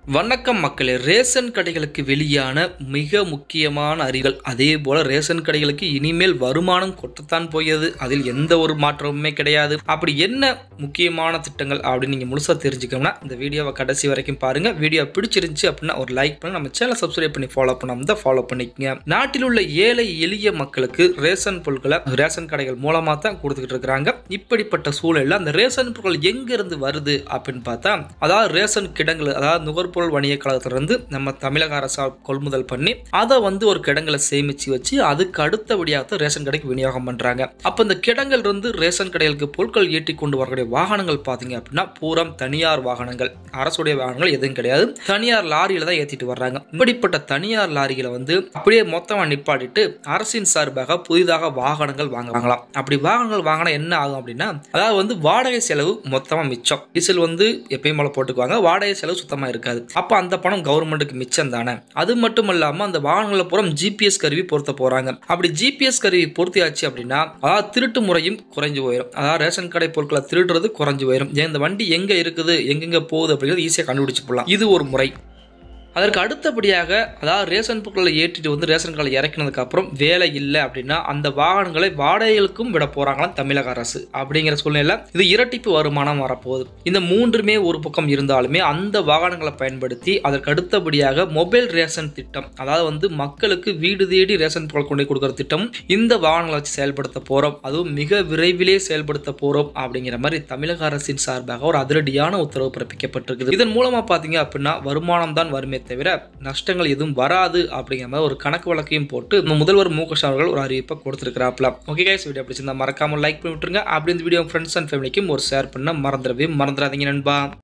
வணக்கம் மக்களே ரேஷன் கடைகளுக்கு வெளியான மிக முக்கியமான அறிகள் அதே போல ரேஷன் கடைகளுக்கு இனிமேல் வருமானம் கொட்டத்தான் போயது அதில் எந்த ஒரு மாற்றமுமே கிடையாது அப்படி என்ன முக்கியமான திட்டங்கள் அப்படின்னு நீங்கள் முழுசாக தெரிஞ்சுக்கணும்னா இந்த வீடியோவை கடைசி வரைக்கும் பாருங்க வீடியோ பிடிச்சிருந்துச்சு அப்படின்னா ஒரு லைக் பண்ணி நம்ம சேனல் சப்ஸ்கிரைப் பண்ணி ஃபாலோ பண்ணாம தான் ஃபாலோ பண்ணிக்கங்க நாட்டில் உள்ள ஏழை எளிய மக்களுக்கு ரேஷன் பொருட்களை ரேஷன் கடைகள் மூலமாக தான் கொடுத்துக்கிட்டு இருக்கிறாங்க இப்படிப்பட்ட சூழலில் அந்த ரேஷன் பொருட்கள் எங்கிருந்து வருது அப்படின்னு பார்த்தா அதாவது ரேஷன் கிடங்குல அதாவது நுகர்பொருள் வணிக கழகத்திலிருந்து நம்ம தமிழக அரசா கொள்முதல் பண்ணி அதை வந்து ஒரு கிடங்குல சேமிச்சு வச்சு அதுக்கு அடுத்தபடியாக தான் ரேஷன் கடைக்கு விநியோகம் பண்றாங்க அப்ப இந்த கிடங்கில் இருந்து ரேஷன் கடைகளுக்கு பொருட்கள் ஏற்றி கொண்டு வரக்கூடிய வாகனங்கள் பாத்தீங்க அப்படின்னா பூரம் தனியார் வாகனங்கள் அரசுடைய வாகனங்கள் எதுவும் கிடையாது தனியார் லாரியில தான் ஏத்திட்டு வர்றாங்க இப்படிப்பட்ட தனியார் லாரிகளை வந்து அப்படியே மொத்தமா நிப்பாட்டிட்டு அரசின் சார்பாக புதிதாக வாகனங்கள் வாங்குவாங்களாம் அப்படி வாகனங்கள் வாங்கினா என்ன ஆகும் அப்படின்னா அதாவது வந்து வாடகை செலவு மொத்தமா மிச்சம் டீசல் வந்து எப்பயும் போல போட்டுக்குவாங்க வாடகை செலவு சுத்தமா இருக்காது அப்போ அந்த பணம் கவர்மெண்ட்டுக்கு மிச்சம் தானே அது மட்டும் இல்லாமல் அந்த வாகனங்களை பூரா ஜிபிஎஸ் கருவி பொருத்த போகிறாங்க அப்படி ஜிபிஎஸ் கருவி பொருத்தியாச்சு அப்படின்னா அதாவது திருட்டு முறையும் குறைஞ்சு போயிடும் அதாவது ரேஷன் கடை பொருட்களை திருடுறது குறைஞ்சு போயிடும் ஏன் இந்த வண்டி எங்கே இருக்குது எங்கெங்கே போகுது அப்படிங்கிறது ஈஸியாக கண்டுபிடிச்சு போடலாம் இது ஒரு முறை அதற்கு அடுத்தபடியாக அதாவது ரேஷன் பொருட்களை ஏற்றிட்டு வந்து ரேஷன் கடை இறக்கினதுக்கு அப்புறம் வேலை இல்லை அப்படின்னா அந்த வாகனங்களை வாடகைகளுக்கும் விட போறாங்களாம் தமிழக அரசு அப்படிங்கிற சூழ்நிலை இது இரட்டிப்பு வருமானம் வரப்போகுது இந்த மூன்றுமே ஒரு பக்கம் இருந்தாலுமே அந்த வாகனங்களை பயன்படுத்தி அதற்கு அடுத்தபடியாக மொபைல் ரேஷன் திட்டம் அதாவது வந்து மக்களுக்கு வீடு தேடி ரேஷன் பொருள் கொண்டு போய் கொடுக்குற திட்டம் இந்த வாகனங்களை வச்சு செயல்படுத்த போறோம் அதுவும் மிக விரைவிலே செயல்படுத்த போறோம் அப்படிங்கிற மாதிரி தமிழக அரசின் சார்பாக ஒரு அதிரடியான உத்தரவு பிறப்பிக்கப்பட்டிருக்குது இதன் மூலமா பாத்தீங்க அப்படின்னா வருமானம் தான் வருமே தவிர நஷ்டங்கள் எதுவும் வராது அப்படிங்கிற மாதிரி ஒரு கணக்கு வழக்கையும் போட்டு நம்ம முதல்வர் மு க ஸ்டாலின் அவர்கள் ஒரு அறிவிப்பை கொடுத்துருக்கிறாப்ல ஓகே கைஸ் வீடியோ பிடிச்சிருந்தா மறக்காம லைக் பண்ணி விட்டுருங்க அப்படி இந்த வீடியோ ஃப்ரெண்ட்ஸ் அண்ட் ஃபேமிலிக்கும் ஒரு ஷேர் பண்ண மறந்துடவே மறந்துடாதீங்க நண்பா